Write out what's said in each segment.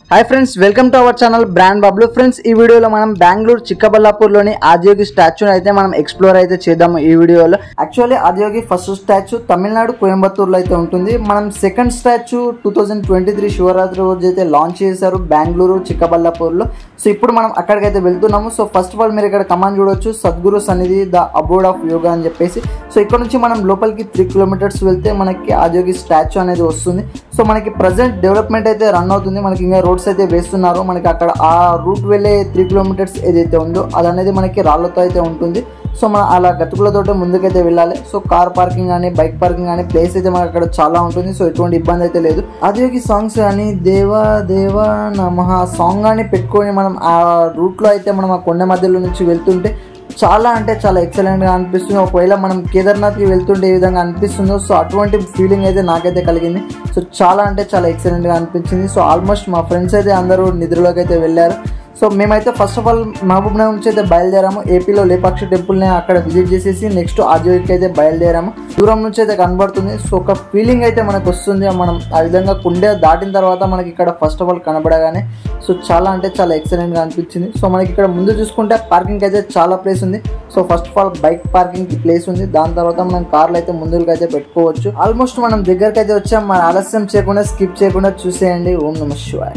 Hi friends welcome to our channel brand Bablu friends ఈ వీడియోలో మనం బెంగళూరు చిక్కబల్లాపూర్లోని ఆదియోగి స్టాచ్యూని అయితే మనం ఎక్స్ప్లోర్ అయితే చేద్దాము ఈ వీడియోలో actually Adiyogi first statue Tamil Nadu కోయంబత్తూరులో అయితే ఉంటుంది మనం second statue two thousand twenty three Shivaratri రోజు అయితే లాంచ్ చేశారు బెంగళూరు చిక్కబల్లాపూర్లో సో ఇప్పుడు మనం అక్కడికైతే వెళ్తున్నాము సో ఫస్ట్ ఆఫ్ ఆల్ మీరు ఇక్కడ కమాండ్ చూడొచ్చు సద్గురు సన్నిధి ద అబోర్డ్ ఆఫ్ యోగా అని చెప్పేసి సో ఇక్కడ నుంచి మనం లోపలికి త్రీ కిలోమీటర్స్ వెళ్తే మనకి ఆదియోగి స్టాచ్యూ అనేది వస్తుంది సో మనకి ప్రజెంట్ డెవలప్మెంట్ అయితే రన్ అవుతుంది మనకి ఇంకా రోడ్స్ అయితే వేస్తున్నారు మనకి అక్కడ ఆ రూట్ వెళ్ళే త్రీ కిలోమీటర్స్ ఏదైతే ఉందో అది అనేది మనకి రాళ్లతో అయితే ఉంటుంది సో మనం అలా గతుకులతోటే ముందుకైతే వెళ్ళాలి సో కార్ పార్కింగ్ కానీ బైక్ పార్కింగ్ కానీ ప్లేస్ అయితే మనకి అక్కడ చాలా ఉంటుంది సో ఎటువంటి ఇబ్బంది అయితే లేదు అదియోగి సాంగ్స్ కానీ దేవా దేవా నమ సాంగ్ కానీ పెట్టుకొని మనం ఆ రూట్లో అయితే మనం ఆ కొండ మధ్యలో నుంచి వెళ్తుంటే చాలా అంటే చాలా ఎక్సలెంట్గా అనిపిస్తుంది ఒకవేళ మనం కేదార్నాథ్కి వెళ్తుంటే ఏ విధంగా అనిపిస్తుందో సో అటువంటి ఫీలింగ్ అయితే నాకైతే కలిగింది సో చాలా అంటే చాలా ఎక్సలెంట్గా అనిపించింది సో ఆల్మోస్ట్ మా ఫ్రెండ్స్ అయితే అందరూ నిద్రలోకి అయితే వెళ్ళారు సో మేమైతే first of all Mahbubnagar నుంచి అయితే బయలుదేరాము ఏపీలో లేపాక్షి టెంపుల్ని అక్కడ విజిట్ చేసేసి నెక్స్ట్ ఆజోయికి అయితే బయలుదేరాము దూరం నుంచి అయితే కనబడుతుంది సో ఒక ఫీలింగ్ అయితే మనకు వస్తుంది మనం ఆ విధంగా కుండే దాటిన తర్వాత మనకి ఇక్కడ ఫస్ట్ ఆఫ్ ఆల్ కనబడగానే సో చాలా అంటే చాలా ఎక్సలెంట్గా అనిపించింది సో మనకి ఇక్కడ ముందు చూసుకుంటే పార్కింగ్ అయితే చాలా ప్లేస్ ఉంది so first of all bike parking కి ప్లేస్ ఉంది దాని తర్వాత మనం కార్లు అయితే ముందుకు అయితే పెట్టుకోవచ్చు ఆల్మోస్ట్ మనం దగ్గరికి అయితే వచ్చాం మన ఆలస్యం చేయకుండా స్కిప్ చేయకుండా చూసేయండి ఓం నమ శివాయ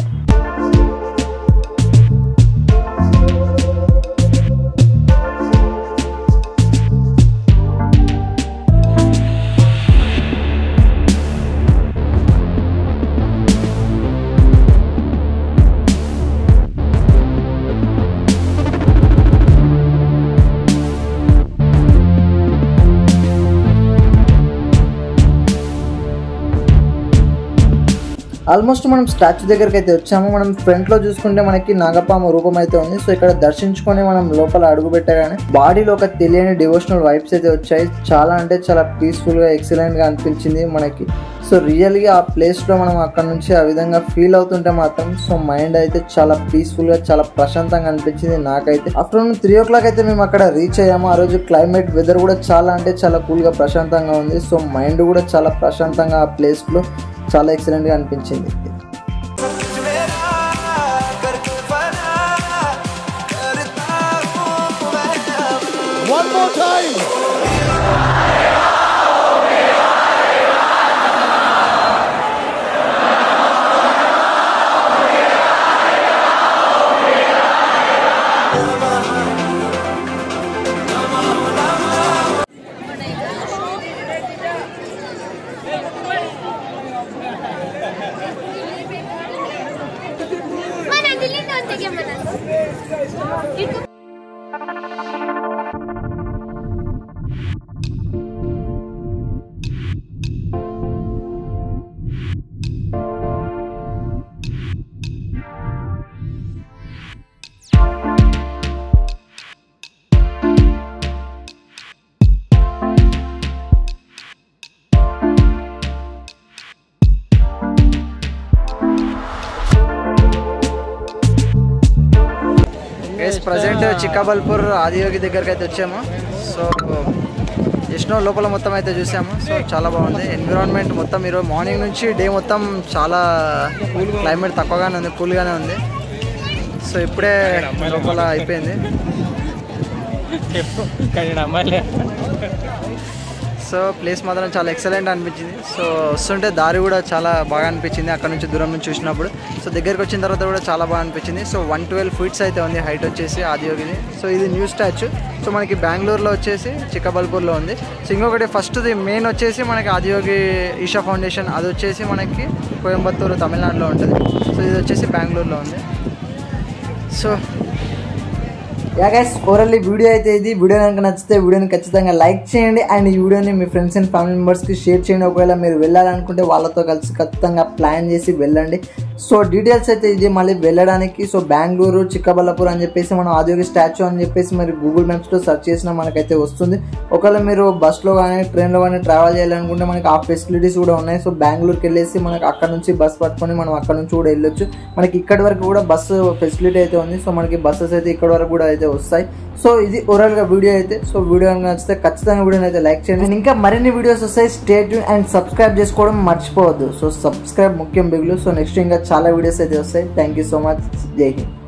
ఆల్మోస్ట్ మనం స్టాచ్యూ దగ్గరికి అయితే వచ్చాము మనం ఫ్రంట్ లో చూసుకుంటే మనకి నాగపాము రూపం అయితే ఉంది సో ఇక్కడ దర్శించుకొని మనం లోపల అడుగు పెట్టగానే బాడీలో ఒక తెలియని డివోషనల్ వైబ్స్ అయితే వచ్చాయి చాలా అంటే చాలా పీస్ఫుల్ గా ఎక్సలెంట్ గా అనిపించింది మనకి సో రియల్ గా ఆ ప్లేస్ లో మనం అక్కడ నుంచి ఆ విధంగా ఫీల్ అవుతుంటే మాత్రం సో మైండ్ అయితే చాలా పీస్ఫుల్ గా చాలా ప్రశాంతంగా అనిపించింది నాకైతే ఆఫ్టర్నూన్ త్రీ ఓ క్లాక్ అయితే మేము అక్కడ రీచ్ అయ్యాము ఆ రోజు క్లైమేట్ వెదర్ కూడా చాలా అంటే చాలా కూల్ గా ప్రశాంతంగా ఉంది సో మైండ్ కూడా చాలా ప్రశాంతంగా ఆ ప్లేస్ లో చాలా ఎక్సలెంట్ గా అనిపించింది One more time. mana dilihat ang tigyan mo na. Ito guys present Chikkaballapur Adiyogi దగ్గరికి అయితే వచ్చాము సో ఎస్నో లోపల మొత్తం అయితే చూసాము సో చాలా బాగుంది ఎన్విరాన్మెంట్ మొత్తం ఈరోజు మార్నింగ్ నుంచి డే మొత్తం చాలా క్లైమేట్ తక్కువగానే ఉంది కూల్గానే ఉంది సో ఇప్పుడే లోపల అయిపోయింది కానీ నమ్మలే సో ప్లేస్ మాత్రం చాలా ఎక్సలెంట్ అనిపించింది సో వస్తుంటే దారి కూడా చాలా బాగా అనిపించింది అక్కడ నుంచి దూరం నుంచి చూసినప్పుడు సో దగ్గరికి వచ్చిన తర్వాత కూడా చాలా బాగా అనిపించింది సో వన్ ట్వెల్వ్ ఫీట్స్ అయితే ఉంది హైట్ వచ్చేసి ఆదియోగిది సో ఇది న్యూ స్టాచ్యూ సో మనకి బెంగళూరులో వచ్చేసి చిక్కబల్పూర్లో ఉంది సో ఇంకొకటి ఫస్ట్ది మెయిన్ వచ్చేసి మనకి ఆదియోగి ఈషా ఫౌండేషన్ అది వచ్చేసి మనకి కోయంబత్తూరు తమిళనాడులో ఉంటుంది సో ఇది వచ్చేసి బెంగళూరులో ఉంది so ya guys overall video అయితే ఇది వీడియో కనుక నచ్చితే వీడియోని ఖచ్చితంగా లైక్ చేయండి అండ్ ఈ వీడియోని మీ ఫ్రెండ్స్ అండ్ ఫ్యామిలీ మెంబర్స్కి షేర్ చేయండి ఒకవేళ మీరు వెళ్ళాలనుకుంటే వాళ్ళతో కలిసి ఖచ్చితంగా ప్లాన్ చేసి వెళ్ళండి సో డీటెయిల్స్ అయితే ఇది మళ్ళీ వెళ్ళడానికి సో బెంగళూరు చిక్కబల్లాపూర్ అని చెప్పేసి మనం ఆదియోగి స్టాచ్యూ అని చెప్పేసి మరి గూగుల్ మ్యాప్స్లో సెర్చ్ చేసినా మనకైతే వస్తుంది ఒకవేళ మీరు బస్లో కానీ ట్రైన్లో కానీ ట్రావెల్ చేయాలనుకుంటే మనకి ఆ ఫెసిలిటీస్ కూడా ఉన్నాయి సో బెంగళూరుకి వెళ్ళేసి మనకి అక్కడ నుంచి బస్ పట్టుకొని మనం అక్కడ నుంచి కూడా వెళ్ళొచ్చు మనకి ఇక్కడి వరకు కూడా బస్సు ఫెసిలిటీ అయితే ఉంది సో మనకి బస్సెస్ అయితే ఇక్కడ వరకు కూడా అయితే వస్తాయి సో ఇది ఓవరాల్ గా వీడియో అయితే సో వీడియో కనుక నచ్చితే ఖచ్చితంగా వీడియోని అయితే లైక్ చేయండి And ఇంకా మరిన్ని వీడియోస్ వస్తాయి స్టేట్ అండ్ సబ్స్క్రైబ్ చేసుకోవడం మర్చిపోవద్దు సో సబ్స్క్రైబ్ ముఖ్యం బిగులు సో నెక్స్ట్ ఇంకా చాలా వీడియోస్ అయితే వస్తాయి థ్యాంక్ యూ సో మచ్ జై హింద్